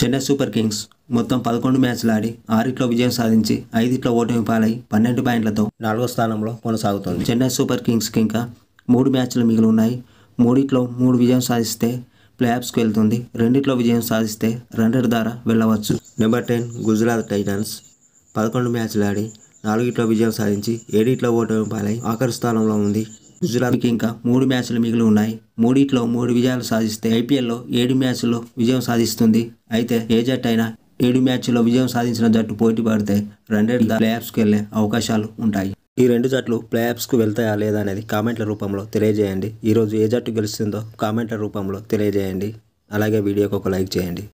Chennai super Kings మొత్తం పదకొండు మ్యాచ్లు ఆడి ఆరిట్లో విజయం సాధించి ఐదిట్లో ఓటమి పాలై పన్నెండు పాయింట్లతో నాలుగో స్థానంలో కొనసాగుతుంది చెన్నై సూపర్ కింగ్స్కి ఇంకా మూడు మ్యాచ్లు మిగిలి ఉన్నాయి మూడిట్లో మూడు విజయం సాధిస్తే ప్లేఆఫ్స్కి వెళ్తుంది రెండిట్లో విజయం సాధిస్తే రన్నర్ ద్వారా వెళ్ళవచ్చు నెంబర్ టెన్ గుజరాత్ టైటన్స్ పదకొండు మ్యాచ్లు ఆడి నాలుగిట్లో విజయం సాధించి ఏడిట్లో ఓటమి పాలై ఆఖరి స్థానంలో ఉంది గుజరాత్కి ఇంకా మూడు మ్యాచ్లు మిగిలి ఉన్నాయి మూడిట్లో మూడు విజయాలు సాధిస్తే ఐపీఎల్లో ఏడు మ్యాచ్ల్లో విజయం సాధిస్తుంది అయితే ఏ జట్టు అయినా ఏడు మ్యాచ్ల్లో విజయం సాధించిన జట్టు పోటీ పడితే రెండేడు ప్లేఆఫ్స్కి వెళ్ళే అవకాశాలు ఉంటాయి ఈ రెండు జట్లు ప్లేఆఫ్స్కు వెళ్తాయా లేదా అనేది కామెంట్ల రూపంలో తెలియజేయండి ఈరోజు ఏ జట్టు గెలుస్తుందో కామెంట్ల రూపంలో తెలియజేయండి అలాగే వీడియోకి ఒక లైక్ చేయండి